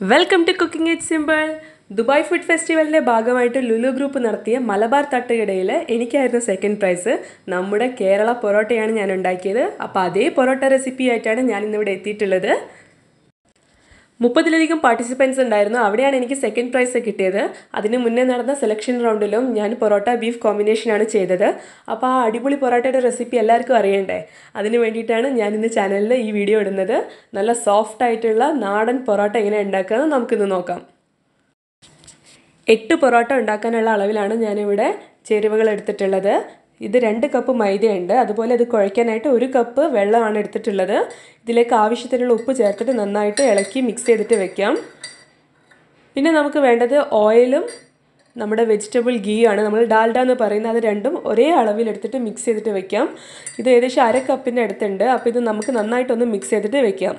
welcome to cooking it simple Dubai food ഫെസ്റ്റിവലിൻ്റെ ഭാഗമായിട്ട് Lulu group നടത്തിയ മലബാർ തട്ടുകടയിൽ എനിക്കായിരുന്നു സെക്കൻഡ് പ്രൈസ് നമ്മുടെ കേരള പൊറോട്ടയാണ് ഞാൻ ഉണ്ടാക്കിയത് അപ്പോൾ അതേ പൊറോട്ട റെസിപ്പി ആയിട്ടാണ് ഞാൻ ഇന്നിവിടെ എത്തിയിട്ടുള്ളത് മുപ്പതിലധികം പാർട്ടിസിപ്പൻസ് ഉണ്ടായിരുന്നു അവിടെയാണ് എനിക്ക് സെക്കൻഡ് പ്രൈസ് കിട്ടിയത് അതിന് മുന്നേ നടന്ന സെലക്ഷൻ റൗണ്ടിലും ഞാൻ പൊറോട്ട ബീഫ് കോമ്പിനേഷനാണ് ചെയ്തത് അപ്പോൾ ആ അടിപൊളി പൊറോട്ടയുടെ റെസിപ്പി എല്ലാവർക്കും അറിയണ്ടേ അതിന് വേണ്ടിയിട്ടാണ് ഞാൻ ഇന്ന് ചാനലിൽ ഈ വീഡിയോ ഇടുന്നത് നല്ല സോഫ്റ്റ് ആയിട്ടുള്ള നാടൻ പൊറോട്ട എങ്ങനെ ഉണ്ടാക്കാമെന്ന് നമുക്കിന്ന് നോക്കാം എട്ട് പൊറോട്ട ഉണ്ടാക്കാനുള്ള അളവിലാണ് ഞാനിവിടെ ചേരുവകൾ എടുത്തിട്ടുള്ളത് ഇത് രണ്ട് കപ്പ് മൈദയുണ്ട് അതുപോലെ ഇത് കുഴയ്ക്കാനായിട്ട് ഒരു കപ്പ് വെള്ളമാണ് എടുത്തിട്ടുള്ളത് ഇതിലേക്ക് ആവശ്യത്തിനുള്ള ഉപ്പ് ചേർത്തിട്ട് നന്നായിട്ട് ഇളക്കി മിക്സ് ചെയ്തിട്ട് വെക്കാം പിന്നെ നമുക്ക് വേണ്ടത് ഓയിലും നമ്മുടെ വെജിറ്റബിൾ ഗീ ആണ് നമ്മൾ ഡാൽഡ എന്ന് പറയുന്നത് അത് രണ്ടും ഒരേ അളവിൽ എടുത്തിട്ട് മിക്സ് ചെയ്തിട്ട് വെക്കാം ഇത് ഏകദേശം അര കപ്പിൻ്റെ അടുത്തുണ്ട് അപ്പോൾ ഇത് നമുക്ക് നന്നായിട്ടൊന്ന് മിക്സ് ചെയ്തിട്ട് വെക്കാം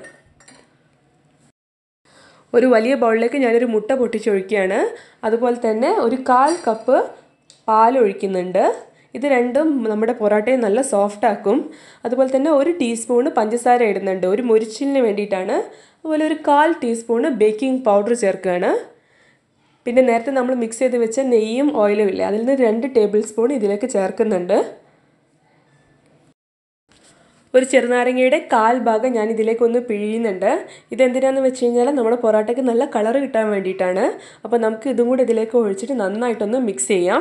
ഒരു വലിയ ബൗളിലേക്ക് ഞാനൊരു മുട്ട പൊട്ടിച്ചൊഴിക്കുകയാണ് അതുപോലെ തന്നെ ഒരു കാൽ കപ്പ് പാൽ ഒഴിക്കുന്നുണ്ട് ഇത് രണ്ടും നമ്മുടെ പൊറോട്ടയെ നല്ല സോഫ്റ്റ് ആക്കും അതുപോലെ തന്നെ ഒരു ടീസ്പൂണ് പഞ്ചസാര ഇടുന്നുണ്ട് ഒരു മുരിച്ചിലിന് വേണ്ടിയിട്ടാണ് അതുപോലെ ഒരു കാൽ ടീസ്പൂണ് ബേക്കിംഗ് പൗഡർ ചേർക്കുകയാണ് പിന്നെ നേരത്തെ നമ്മൾ മിക്സ് ചെയ്ത് വെച്ച നെയ്യും ഓയിലും ഇല്ല അതിൽ നിന്ന് രണ്ട് ടേബിൾ സ്പൂൺ ഇതിലേക്ക് ചേർക്കുന്നുണ്ട് ഒരു ചെറുനാരങ്ങയുടെ കാൽ ഭാഗം ഞാൻ ഇതിലേക്കൊന്ന് പിഴിയുന്നുണ്ട് ഇതെന്തിനാന്ന് വെച്ച് കഴിഞ്ഞാൽ നമ്മുടെ പൊറോട്ടയ്ക്ക് നല്ല കളർ കിട്ടാൻ വേണ്ടിയിട്ടാണ് അപ്പോൾ നമുക്ക് ഇതും കൂടി ഇതിലേക്ക് ഒഴിച്ചിട്ട് നന്നായിട്ടൊന്ന് മിക്സ് ചെയ്യാം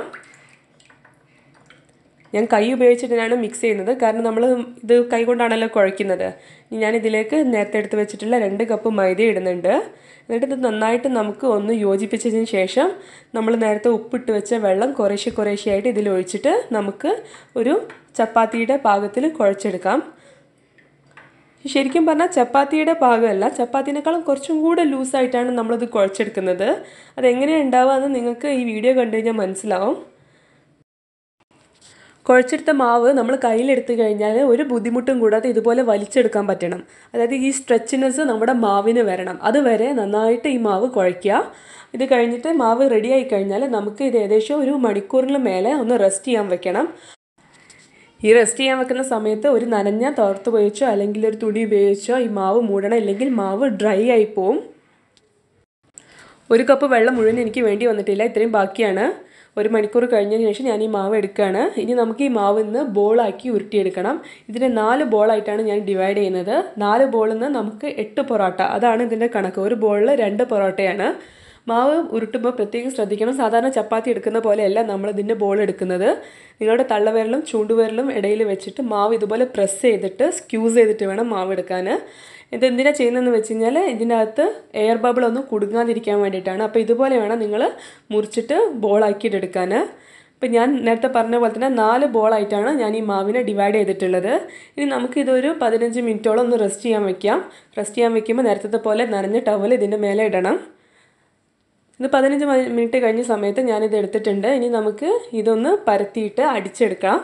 ഞാൻ കൈ ഉപയോഗിച്ചിട്ടാണ് മിക്സ് ചെയ്യുന്നത് കാരണം നമ്മൾ ഇത് കൈ കൊണ്ടാണല്ലോ കുഴയ്ക്കുന്നത് ഞാൻ ഇതിലേക്ക് നേരത്തെ എടുത്ത് വെച്ചിട്ടുള്ള രണ്ട് കപ്പ് മൈദ ഇടുന്നുണ്ട് എന്നിട്ട് ഇത് നന്നായിട്ട് നമുക്ക് ഒന്ന് യോജിപ്പിച്ചതിന് ശേഷം നമ്മൾ നേരത്തെ ഉപ്പിട്ട് വെച്ച വെള്ളം കുറേശ്ശെ കുറേശ്ശെയായിട്ട് ഇതിൽ ഒഴിച്ചിട്ട് നമുക്ക് ഒരു ചപ്പാത്തിയുടെ പാകത്തിൽ കുഴച്ചെടുക്കാം ശരിക്കും പറഞ്ഞാൽ ചപ്പാത്തിയുടെ പാകമല്ല ചപ്പാത്തിനേക്കാളും കുറച്ചും കൂടെ ലൂസായിട്ടാണ് നമ്മളിത് കുഴച്ചെടുക്കുന്നത് അതെങ്ങനെയാണ് ഉണ്ടാവുക എന്ന് നിങ്ങൾക്ക് ഈ വീഡിയോ കണ്ടു കഴിഞ്ഞാൽ മനസ്സിലാവും കുഴച്ചെടുത്ത മാവ് നമ്മൾ കയ്യിലെടുത്ത് കഴിഞ്ഞാൽ ഒരു ബുദ്ധിമുട്ടും കൂടാതെ ഇതുപോലെ വലിച്ചെടുക്കാൻ പറ്റണം അതായത് ഈ സ്ട്രെച്ചിനെസ് നമ്മുടെ മാവിന് വരണം അതുവരെ നന്നായിട്ട് ഈ മാവ് കുഴയ്ക്കുക ഇത് കഴിഞ്ഞിട്ട് മാവ് റെഡി ആയി കഴിഞ്ഞാൽ നമുക്ക് ഇത് ഏകദേശം ഒരു മണിക്കൂറിന് മേലെ ഒന്ന് റെസ്റ്റ് ചെയ്യാൻ വെക്കണം ഈ റെസ്റ്റ് ചെയ്യാൻ വെക്കുന്ന സമയത്ത് ഒരു നനഞ്ഞ തോർത്ത് ഉപയോഗിച്ചോ അല്ലെങ്കിൽ ഒരു തുണി ഉപയോഗിച്ചോ ഈ മാവ് മൂടണം ഇല്ലെങ്കിൽ മാവ് ഡ്രൈ ആയി പോവും ഒരു കപ്പ് വെള്ളം മുഴുവൻ എനിക്ക് വേണ്ടി വന്നിട്ടില്ല ഇത്രയും ബാക്കിയാണ് ഒരു മണിക്കൂർ കഴിഞ്ഞതിന് ശേഷം ഞാൻ ഈ മാവ് എടുക്കുകയാണ് ഇനി നമുക്ക് ഈ മാവ് ഇന്ന് ബോളാക്കി ഉരുട്ടിയെടുക്കണം ഇതിനെ നാല് ബോളായിട്ടാണ് ഞാൻ ഡിവൈഡ് ചെയ്യുന്നത് നാല് ബോളിൽ നിന്ന് നമുക്ക് എട്ട് പൊറോട്ട അതാണ് ഇതിൻ്റെ കണക്ക് ഒരു ബോളിൽ രണ്ട് പൊറോട്ടയാണ് മാവ് ഉരുട്ടുമ്പോൾ പ്രത്യേകം ശ്രദ്ധിക്കണം സാധാരണ ചപ്പാത്തി എടുക്കുന്ന പോലെയല്ല നമ്മൾ ഇതിൻ്റെ ബോൾ എടുക്കുന്നത് നിങ്ങളുടെ തള്ളവിരലും ചൂണ്ടുവിരലും ഇടയിൽ വെച്ചിട്ട് മാവ് ഇതുപോലെ പ്രസ് ചെയ്തിട്ട് സ്ക്യൂസ് ചെയ്തിട്ട് വേണം മാവ് എടുക്കാൻ ഇതെന്തിനാണ് ചെയ്യുന്നതെന്ന് വെച്ച് കഴിഞ്ഞാൽ ഇതിൻ്റെ അകത്ത് എയർ ബബിൾ ഒന്നും കുടുങ്ങാതിരിക്കാൻ വേണ്ടിയിട്ടാണ് അപ്പോൾ ഇതുപോലെ വേണം നിങ്ങൾ മുറിച്ചിട്ട് ബോളാക്കിയിട്ട് എടുക്കാൻ ഇപ്പം ഞാൻ നേരത്തെ പറഞ്ഞ പോലെ തന്നെ നാല് ബോളായിട്ടാണ് ഞാൻ ഈ മാവിനെ ഡിവൈഡ് ചെയ്തിട്ടുള്ളത് ഇനി നമുക്കിതൊരു പതിനഞ്ച് മിനിറ്റോളം ഒന്ന് റെസ്റ്റ് ചെയ്യാൻ വെക്കാം റെസ്റ്റ് ചെയ്യാൻ വെക്കുമ്പോൾ നേരത്തെ പോലെ നനഞ്ഞ ടവൽ ഇതിൻ്റെ മേലെ ഇടണം ഇത് പതിനഞ്ച് മിനിറ്റ് കഴിഞ്ഞ സമയത്ത് ഞാനിത് എടുത്തിട്ടുണ്ട് ഇനി നമുക്ക് ഇതൊന്ന് പരത്തിയിട്ട് അടിച്ചെടുക്കാം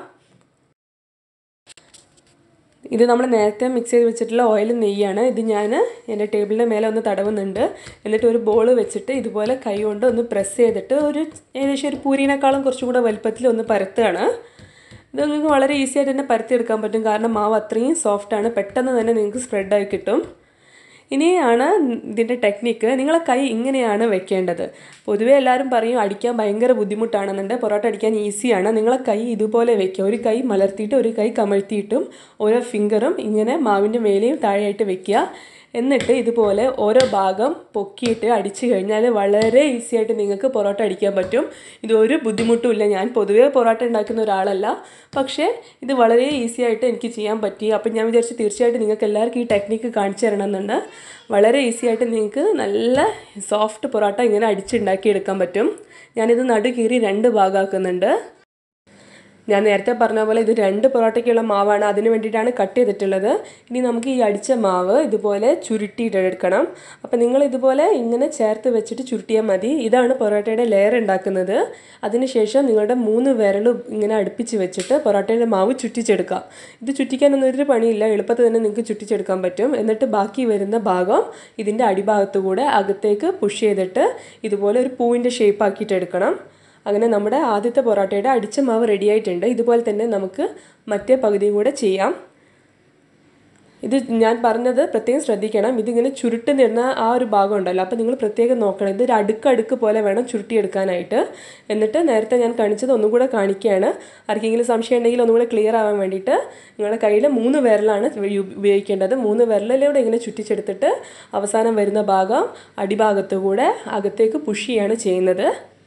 ഇത് നമ്മൾ നേരത്തെ മിക്സ് ചെയ്ത് വെച്ചിട്ടുള്ള ഓയിൽ നെയ്യാണ് ഇത് ഞാൻ എൻ്റെ ടേബിളിൻ്റെ മേലെ ഒന്ന് തടവുന്നുണ്ട് എന്നിട്ട് ഒരു ബോൾ വെച്ചിട്ട് ഇതുപോലെ കൈ കൊണ്ട് ഒന്ന് പ്രസ് ചെയ്തിട്ട് ഒരു ഏകദേശം ഒരു പൂരിനേക്കാളും കുറച്ചും കൂടെ വലുപ്പത്തിൽ ഒന്ന് പരത്തുകയാണ് ഇത് നിങ്ങൾക്ക് വളരെ ഈസി ആയിട്ട് തന്നെ പരത്തിയെടുക്കാൻ പറ്റും കാരണം മാവ് അത്രയും സോഫ്റ്റാണ് പെട്ടെന്ന് തന്നെ നിങ്ങൾക്ക് സ്പ്രെഡായി കിട്ടും ഇനിയാണ് ഇതിൻ്റെ ടെക്നിക്ക് നിങ്ങളെ കൈ ഇങ്ങനെയാണ് വെക്കേണ്ടത് പൊതുവേ എല്ലാവരും പറയും അടിക്കാൻ ഭയങ്കര ബുദ്ധിമുട്ടാണെന്നുണ്ട് പൊറോട്ട അടിക്കാൻ ഈസിയാണ് നിങ്ങളെ കൈ ഇതുപോലെ വെക്കുക ഒരു കൈ മലർത്തിയിട്ട് ഒരു കൈ കമഴ്ത്തിയിട്ടും ഓരോ ഫിംഗറും ഇങ്ങനെ മാവിൻ്റെ മേലെയും താഴെയായിട്ട് വെക്കുക എന്നിട്ട് ഇതുപോലെ ഓരോ ഭാഗം പൊക്കിയിട്ട് അടിച്ചു കഴിഞ്ഞാൽ വളരെ ഈസി ആയിട്ട് നിങ്ങൾക്ക് പൊറോട്ട അടിക്കാൻ പറ്റും ഇത് ഒരു ബുദ്ധിമുട്ടുമില്ല ഞാൻ പൊതുവേ പൊറോട്ട ഉണ്ടാക്കുന്ന ഒരാളല്ല പക്ഷേ ഇത് വളരെ ഈസി ആയിട്ട് എനിക്ക് ചെയ്യാൻ പറ്റി അപ്പം ഞാൻ വിചാരിച്ചു തീർച്ചയായിട്ടും നിങ്ങൾക്ക് എല്ലാവർക്കും ഈ ടെക്നിക്ക് കാണിച്ചു തരണമെന്നുണ്ട് വളരെ ഈസി ആയിട്ട് നിങ്ങൾക്ക് നല്ല സോഫ്റ്റ് പൊറോട്ട ഇങ്ങനെ അടിച്ചുണ്ടാക്കിയെടുക്കാൻ പറ്റും ഞാനിത് നടുകീറി രണ്ട് ഭാഗമാക്കുന്നുണ്ട് ഞാൻ നേരത്തെ പറഞ്ഞ പോലെ ഇത് രണ്ട് പൊറോട്ടയ്ക്കുള്ള മാവാണ് അതിന് വേണ്ടിയിട്ടാണ് കട്ട് ചെയ്തിട്ടുള്ളത് ഇനി നമുക്ക് ഈ അടിച്ച മാവ് ഇതുപോലെ ചുരുട്ടിയിട്ടെടുക്കണം അപ്പോൾ നിങ്ങൾ ഇതുപോലെ ഇങ്ങനെ ചേർത്ത് വെച്ചിട്ട് ചുരുട്ടിയാൽ മതി ഇതാണ് പൊറോട്ടയുടെ ലെയർ ഉണ്ടാക്കുന്നത് അതിനുശേഷം നിങ്ങളുടെ മൂന്ന് വിരലും ഇങ്ങനെ അടുപ്പിച്ച് വെച്ചിട്ട് പൊറോട്ടയുടെ മാവ് ചുറ്റിച്ചെടുക്കാം ഇത് ചുറ്റിക്കാനൊന്നും ഒരു പണിയില്ല എളുപ്പത്തിൽ തന്നെ നിങ്ങൾക്ക് ചുറ്റിച്ചെടുക്കാൻ പറ്റും എന്നിട്ട് ബാക്കി വരുന്ന ഭാഗം ഇതിൻ്റെ അടിഭാഗത്തു കൂടെ അകത്തേക്ക് പുഷ് ചെയ്തിട്ട് ഇതുപോലെ ഒരു പൂവിൻ്റെ ഷേപ്പ് ആക്കിയിട്ട് എടുക്കണം അങ്ങനെ നമ്മുടെ ആദ്യത്തെ പൊറോട്ടയുടെ അടിച്ച മാവ് റെഡി ആയിട്ടുണ്ട് ഇതുപോലെ തന്നെ നമുക്ക് മറ്റേ പകുതിയും കൂടെ ചെയ്യാം ഇത് ഞാൻ പറഞ്ഞത് പ്രത്യേകം ശ്രദ്ധിക്കണം ഇതിങ്ങനെ ചുരുട്ട് നിന്ന ആ ഒരു ഭാഗം ഉണ്ടല്ലോ അപ്പോൾ നിങ്ങൾ പ്രത്യേകം നോക്കണം ഇത് ഒരു അടുക്കടുക്ക് പോലെ വേണം ചുരുട്ടിയെടുക്കാനായിട്ട് എന്നിട്ട് നേരത്തെ ഞാൻ കാണിച്ചത് ഒന്നും കൂടെ കാണിക്കുകയാണ് ആർക്കെങ്കിലും സംശയം ഉണ്ടെങ്കിൽ ഒന്നും കൂടെ ക്ലിയർ ആവാൻ വേണ്ടിയിട്ട് നിങ്ങളുടെ കയ്യിൽ മൂന്ന് വിരലാണ് ഉപയോഗിക്കേണ്ടത് മൂന്ന് വിരലിലൂടെ ഇങ്ങനെ ചുറ്റിച്ചെടുത്തിട്ട് അവസാനം വരുന്ന ഭാഗം അടിഭാഗത്തു കൂടെ അകത്തേക്ക് പുഷ് ചെയ്യാണ് ചെയ്യുന്നത്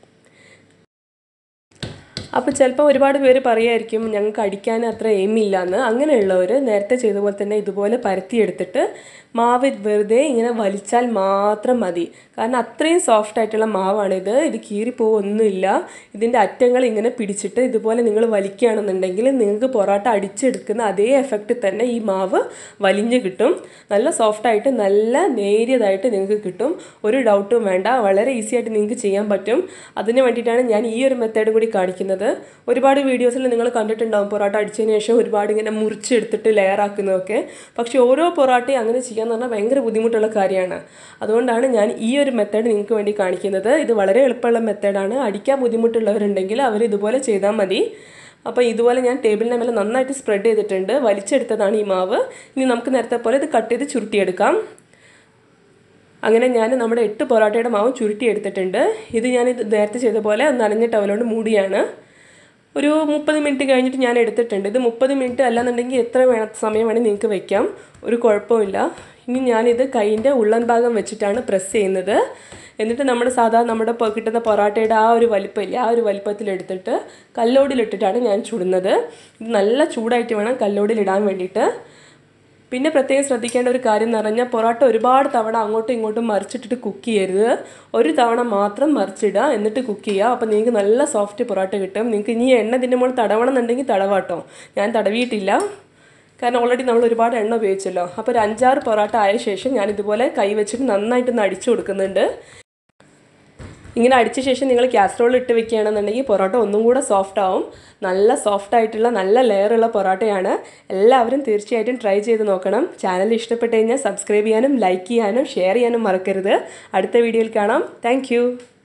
അപ്പോൾ ചിലപ്പോൾ ഒരുപാട് പേര് പറയുമായിരിക്കും ഞങ്ങൾക്ക് അടിക്കാൻ അത്ര എയിമില്ല എന്ന് അങ്ങനെയുള്ളവർ നേരത്തെ ചെയ്ത പോലെ തന്നെ ഇതുപോലെ പരത്തിയെടുത്തിട്ട് മാവ് വെറുതെ ഇങ്ങനെ വലിച്ചാൽ മാത്രം മതി കാരണം അത്രയും സോഫ്റ്റ് ആയിട്ടുള്ള മാവാണിത് ഇത് കീറിപ്പോവൊന്നുമില്ല ഇതിൻ്റെ അറ്റങ്ങൾ ഇങ്ങനെ പിടിച്ചിട്ട് ഇതുപോലെ നിങ്ങൾ വലിക്കുകയാണെന്നുണ്ടെങ്കിൽ നിങ്ങൾക്ക് പൊറോട്ട അടിച്ചെടുക്കുന്ന അതേ എഫക്റ്റ് തന്നെ ഈ മാവ് വലിഞ്ഞ് കിട്ടും നല്ല സോഫ്റ്റായിട്ട് നല്ല നേരിയതായിട്ട് നിങ്ങൾക്ക് കിട്ടും ഒരു ഡൗട്ടും വേണ്ട വളരെ ഈസി ആയിട്ട് നിങ്ങൾക്ക് ചെയ്യാൻ പറ്റും അതിന് വേണ്ടിയിട്ടാണ് ഞാൻ ഈ ഒരു മെത്തേഡ് കൂടി കാണിക്കുന്നത് ഒരുപാട് വീഡിയോസിൽ നിങ്ങൾ കണ്ടിട്ടുണ്ടാവും പൊറോട്ട അടിച്ചതിന് ശേഷം ഒരുപാട് ഇങ്ങനെ മുറിച്ചെടുത്തിട്ട് ലെയർ ആക്കുന്നതൊക്കെ പക്ഷേ ഓരോ പൊറോട്ടയും അങ്ങനെ ചെയ്യാന്ന് പറഞ്ഞാൽ ഭയങ്കര ബുദ്ധിമുട്ടുള്ള കാര്യമാണ് അതുകൊണ്ടാണ് ഞാൻ ഈ ഒരു മെത്തേഡ് നിങ്ങൾക്ക് വേണ്ടി കാണിക്കുന്നത് ഇത് വളരെ എളുപ്പമുള്ള മെത്തേഡാണ് അടിക്കാൻ ബുദ്ധിമുട്ടുള്ളവരുണ്ടെങ്കിൽ അവർ ഇതുപോലെ ചെയ്താൽ മതി അപ്പോൾ ഇതുപോലെ ഞാൻ ടേബിളിൻ്റെ മേലെ നന്നായിട്ട് സ്പ്രെഡ് ചെയ്തിട്ടുണ്ട് വലിച്ചെടുത്തതാണ് ഈ മാവ് ഇനി നമുക്ക് നേരത്തെ പോലെ ഇത് കട്ട് ചെയ്ത് ചുരുട്ടിയെടുക്കാം അങ്ങനെ ഞാൻ നമ്മുടെ എട്ട് പൊറോട്ടയുടെ മാവ് ചുരുട്ടി എടുത്തിട്ടുണ്ട് ഇത് ഞാൻ ഇത് നേരത്തെ ചെയ്ത പോലെ നനഞ്ഞ ടവലോണ്ട് മൂടിയാണ് ഒരു മുപ്പത് മിനിറ്റ് കഴിഞ്ഞിട്ട് ഞാൻ എടുത്തിട്ടുണ്ട് ഇത് മുപ്പത് മിനിറ്റ് അല്ലാന്നുണ്ടെങ്കിൽ എത്ര വേണ സമയം വേണമെങ്കിൽ നിങ്ങൾക്ക് വെക്കാം ഒരു കുഴപ്പമില്ല ഇനി ഞാനിത് കൈയിൻ്റെ ഉള്ളൻ ഭാഗം വെച്ചിട്ടാണ് പ്രസ് ചെയ്യുന്നത് എന്നിട്ട് നമ്മൾ സാധാരണ നമ്മുടെ പൊ- കിട്ടുന്ന പൊറോട്ടയുടെ ആ ഒരു വലിപ്പമില്ല ആ ഒരു വലിപ്പത്തിലെടുത്തിട്ട് കല്ലോടിലിട്ടിട്ടാണ് ഞാൻ ചുടുന്നത് ഇത് നല്ല ചൂടായിട്ട് വേണം കല്ലോടിലിടാൻ വേണ്ടിയിട്ട് പിന്നെ പ്രത്യേകം ശ്രദ്ധിക്കേണ്ട ഒരു കാര്യം എന്ന് പറഞ്ഞാൽ പൊറോട്ട ഒരുപാട് തവണ അങ്ങോട്ടും ഇങ്ങോട്ടും മറിച്ചിട്ടിട്ട് കുക്ക് ചെയ്യരുത് ഒരു തവണ മാത്രം മറിച്ചിടുക എന്നിട്ട് കുക്ക് ചെയ്യുക അപ്പോൾ നിങ്ങൾക്ക് നല്ല സോഫ്റ്റ് പൊറോട്ട കിട്ടും നിങ്ങൾക്ക് ഇനി എണ്ണ ഇതിൻ്റെ മുകളിൽ തടവണം എന്നുണ്ടെങ്കിൽ തടവാട്ടോ ഞാൻ തടവിയിട്ടില്ല കാരണം ഓൾറെഡി നമ്മൾ ഒരുപാട് എണ്ണ ഉപയോഗിച്ചല്ലോ അപ്പോൾ ഒരു അഞ്ചാറ് പൊറോട്ട ആയ ശേഷം ഞാൻ ഇതുപോലെ കൈ വെച്ചിട്ട് നന്നായിട്ടൊന്ന് അടിച്ചു കൊടുക്കുന്നുണ്ട് ഇങ്ങനെ അടിച്ച ശേഷം നിങ്ങൾ കാസറോളിൽ ഇട്ട് വെക്കുകയാണെന്നുണ്ടെങ്കിൽ പൊറോട്ട ഒന്നും കൂടെ സോഫ്റ്റ് ആവും നല്ല സോഫ്റ്റ് ആയിട്ടുള്ള നല്ല ലെയറുള്ള പൊറോട്ടയാണ് എല്ലാവരും തീർച്ചയായിട്ടും ട്രൈ ചെയ്ത് നോക്കണം ചാനൽ ഇഷ്ടപ്പെട്ട് കഴിഞ്ഞാൽ സബ്സ്ക്രൈബ് ചെയ്യാനും ലൈക്ക് ചെയ്യാനും ഷെയർ ചെയ്യാനും മറക്കരുത് അടുത്ത വീഡിയോയിൽ കാണാം താങ്ക്